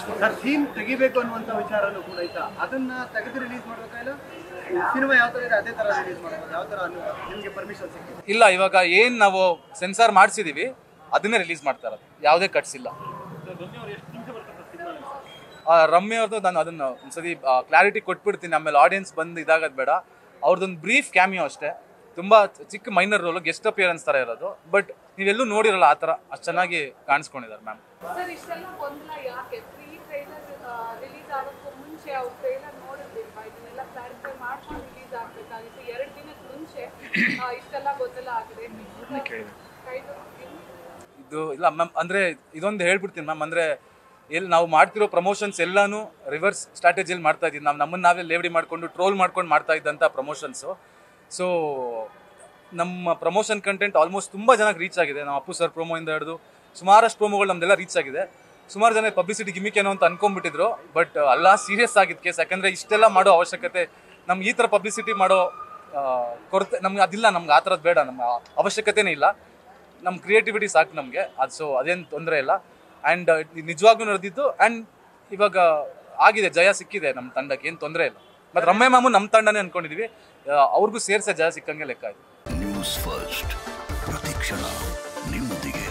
Sir scene ತೆಗಿಬೇಕು ಅನ್ನುವಂತ ವಿಚಾರನೂ ಕೂಡ ಐತಾ ಅದನ್ನ ತೆಗೆದು ರಿಲೀಸ್ ಮಾಡ್ಬೇಕಾ ಇಲ್ಲ ಸಿನಿಮಾ ಯಾವ ತರ ಇದೆ ಅದೇ ತರ ರಿಲೀಸ್ ಮಾಡ್ಬೋದು ಯಾವ ತರ ಅನ್ನು- ನಿಮ್ಗೆ ಪರ್ಮಿಷನ್ ಸಿಕ್ಕಿದೆ ಇಲ್ಲ ಇವಾಗ ಏನು ನಾವು ಸೆನ್ಸಾರ್ ಮಾಡಿಸಿದೀವಿ ಅದನ್ನೇ ರಿಲೀಸ್ ಮಾಡ್ತಾ ಇರೋದು ಯಾವುದೇ ಕಟ್ಸ್ ಇಲ್ಲ ಆ, ರಮ್ಯ ಅವ್ರದ್ದು ನಾನು ಅದನ್ನು ಒಂದ್ಸತಿ ಕ್ಲಾರಿಟಿ ಕೊಟ್ಬಿಡ್ತೀನಿ ಆಮೇಲೆ ಆಡಿಯನ್ಸ್ ಬಂದು ಇದಾಗೋದು ಬೇಡ ಅವ್ರದ್ದೊಂದು ಬ್ರೀಫ್ ಕ್ಯಾಮಿಯೋ ಅಷ್ಟೇ ತುಂಬ ಚಿಕ್ಕ ಮೈನರ್ ರೋಲು ಗೆಸ್ಟ್ ಅಪಿಯರೆನ್ಸ್ ಥರ ಇರೋದು ಬಟ್ ನೀವೆಲ್ಲೂ ನೋಡಿರಲ್ಲ ಆ ಥರ ಅಷ್ಟು ಚೆನ್ನಾಗಿ ಕಾಣಿಸ್ಕೊಂಡಿದ್ದಾರೆ ಮ್ಯಾಮ್ ಸರ್ ಇಷ್ಟೆಲ್ಲ ಗೊಂದಲ ಯಾಕೆ ಪ್ರೀ ಟ್ರೈಲರ್ ರಿಲೀಸ್ ಆಗೋಕ್ಕೂ ಮುಂಚೆ ಅವ್ರು ಟ್ರೈಲರ್ ನೋಡಿರ್ಲಿಲ್ವಾ ಇದನ್ನೆಲ್ಲ ಕ್ಲಾರಿಫೈ ಮಾಡ್ಕೊಂಡು ರಿಲೀಸ್ ಆಗ್ಬೇಕಾಗಿತ್ತು ಎರಡು ದಿನದ ಮುಂಚೆ ಆ, ಇಷ್ಟೆಲ್ಲ ಗೊಂದಲ ಆಗಿದೆ Kind of thing. ಇದು ಇಲ್ಲ ಮ್ಯಾಮ್ ಅಂದರೆ ಇದೊಂದು ಹೇಳ್ಬಿಡ್ತೀನಿ ಮ್ಯಾಮ್ ಅಂದರೆ ಎಲ್ಲಿ ನಾವು ಮಾಡ್ತಿರೋ ಪ್ರಮೋಷನ್ಸ್ ಎಲ್ಲಾನು ರಿವರ್ಸ್ ಸ್ಟ್ರಾಟಜಿಯಲ್ಲಿ ಮಾಡ್ತಾ ಇದ್ದೀವಿ ನಾವು ನಮ್ಮನ್ನು ನಾವೇ ಲೇವಡಿ ಮಾಡಿಕೊಂಡು ಟ್ರೋಲ್ ಮಾಡ್ಕೊಂಡು ಮಾಡ್ತಾ ಇದ್ದಂಥ ಪ್ರಮೋಷನ್ಸು ಸೊ ನಮ್ಮ ಪ್ರಮೋಷನ್ ಕಂಟೆಂಟ್ ಆಲ್ಮೋಸ್ಟ್ ತುಂಬ ಜನಕ್ಕೆ ರೀಚ್ ಆಗಿದೆ ನಮ್ಮ ಅಪ್ಪು ಸರ್ ಪ್ರೊಮೋಯಿಂದ ಹಿಡಿದು ಸುಮಾರಷ್ಟು ಪ್ರೊಮೋಗಳು ನಮ್ದೆಲ್ಲ ರೀಚ್ ಆಗಿದೆ ಸುಮಾರು ಜನ ಪಬ್ಲಿಸಿಟಿ ಗಿಮಿಕ್ ಏನೋ ಅಂತ ಅನ್ಕೊಂಡ್ಬಿಟ್ಟಿದ್ರು ಬಟ್ ಅಲ್ಲ ಸೀರಿಯಸ್ ಆಗಿದ್ದು ಕೇಸ್ ಯಾಕಂದರೆ ಇಷ್ಟೆಲ್ಲ ಮಾಡೋ ಅವಶ್ಯಕತೆ ನಮ್ಗೆ ಈ ಥರ ಪಬ್ಲಿಸಿಟಿ ಮಾಡೋ ಆ, ಕೊರತೆ ನಮ್ಗೆ ಅದಿಲ್ಲ ನಮ್ಗೆ ಆ ಥರದ್ದು ಬೇಡ ನಮ್ಮ ಅವಶ್ಯಕತೆನೇ ಇಲ್ಲ ನಮ್ಮ ಕ್ರಿಯೇಟಿವಿಟಿ ಸಾಕು ನಮಗೆ ಅದು ಸೊ ಅದೇನು ತೊಂದರೆ ಇಲ್ಲ ಆ್ಯಂಡ್ ನಿಜವಾಗ್ಲೂ ನಡೆದಿದ್ದು ಆ್ಯಂಡ್ ಇವಾಗ ಆಗಿದೆ ಜಯ ಸಿಕ್ಕಿದೆ ನಮ್ಮ ತಂಡಕ್ಕೆ ಏನು ತೊಂದರೆ ಇಲ್ಲ ಮತ್ತು ರಮ್ಯ ಮಾಮು ನಮ್ಮ ತಂಡನೇ ಅನ್ಕೊಂಡಿದ್ವಿ ಆ, ಅವ್ರಿಗೂ ಸೇರ್ಸೆ ಜಯ ಸಿಕ್ಕಂಗೆ ಲೆಕ್ಕ ಇದೆ ನ್ಯೂಸ್ ಫಸ್ಟ್ ಪ್ರತಿಕ್ಷಣ ನಿಮ್ಮೊಂದಿಗೆ